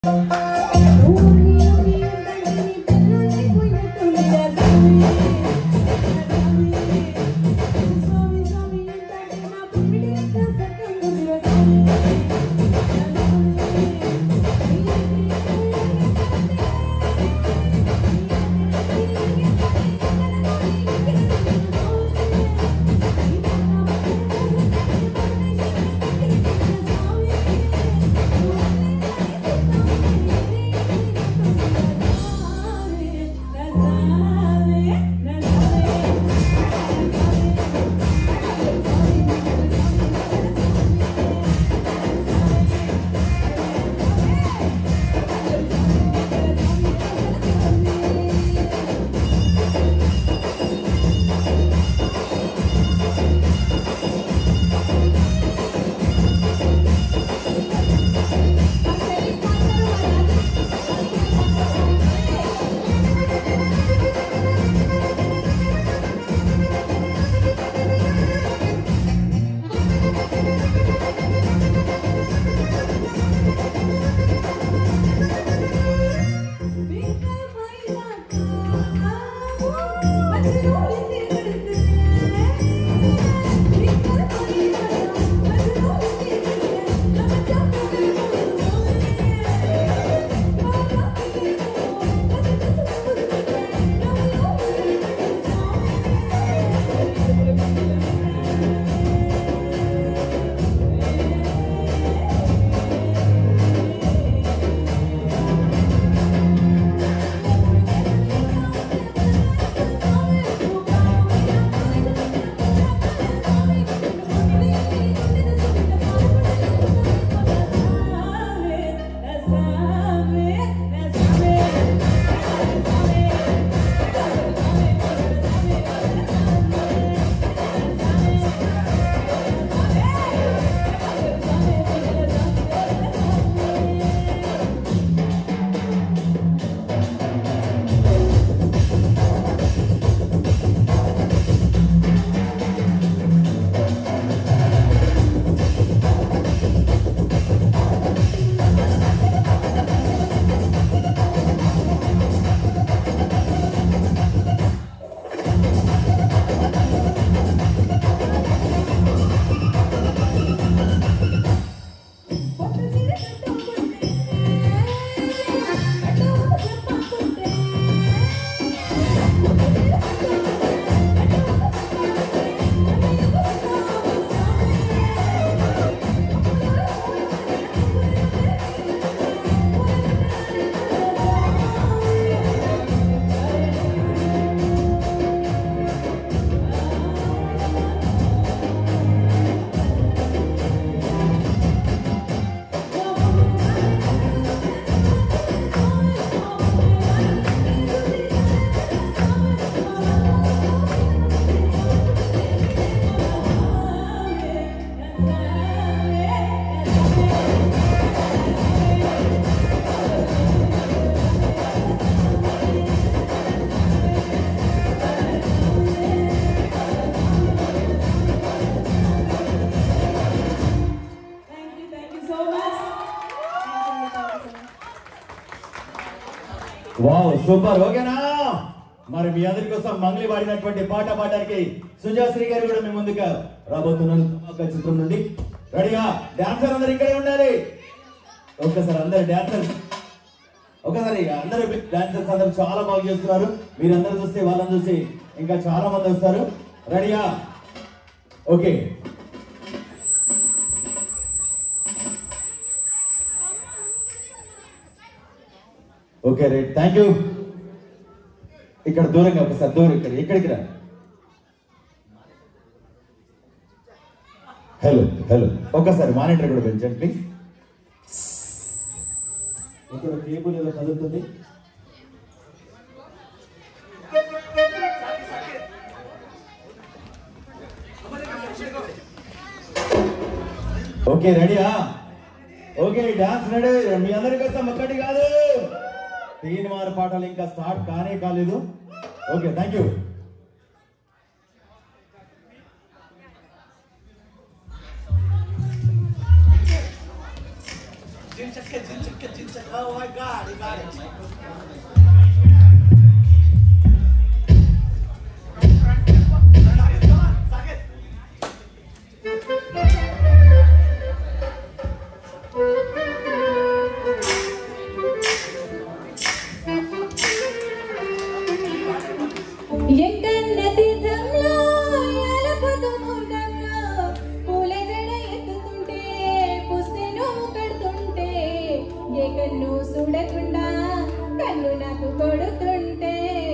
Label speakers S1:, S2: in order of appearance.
S1: Thank you, thank you so much. Thank you, thank you so much.
S2: Wow super ఓకేనా మరి మీ అందరి కోసం మంగళి పాడినటువంటి పాట పాడడానికి సుజాశ్రీ గారు కూడా మీ ముందుకు రాబోతున్నారు ఒక చిత్రం నుండి రెడీగా డాన్సర్ అందరు ఇక్కడే ఉండాలి ఒక్కసారి అందరు డాన్సర్స్ ఒకసారి ఇక అందరూ డాన్సర్స్ అందరూ చాలా బాగా చేస్తున్నారు మీరందరూ చూస్తే వాళ్ళని చూసి ఇంకా చాలా మంది వస్తారు రెడీగా okay okay right thank you ఇక్కడ దూరంగా ఒకసారి దూరం ఇక్కడ ఇక్కడికి రా హలో హలో ఒకసారి మానిటర్ కూడా పెంచండి ప్లీజ్ ఇక్కడ కేబుల్ ఏదో కదులుతుంది ఓకే రెడీయా ఓకే డాన్స్ రెడీ మీ అందరి కోసం ఒక్కటి కాదు తీన్ వారి పాటలు ఇంకా స్టార్ట్ కానే కాలేదు ఓకే థ్యాంక్ యూ
S3: ఎంకన్న తీర్థంలో ఎలపదు మూర్ధంలో పూల జడ ఎత్తుతుంటే పుస్తెను కడుతుంటే ఏ కన్ను చూడకుండా కన్ను నాకు కొడుతుంటే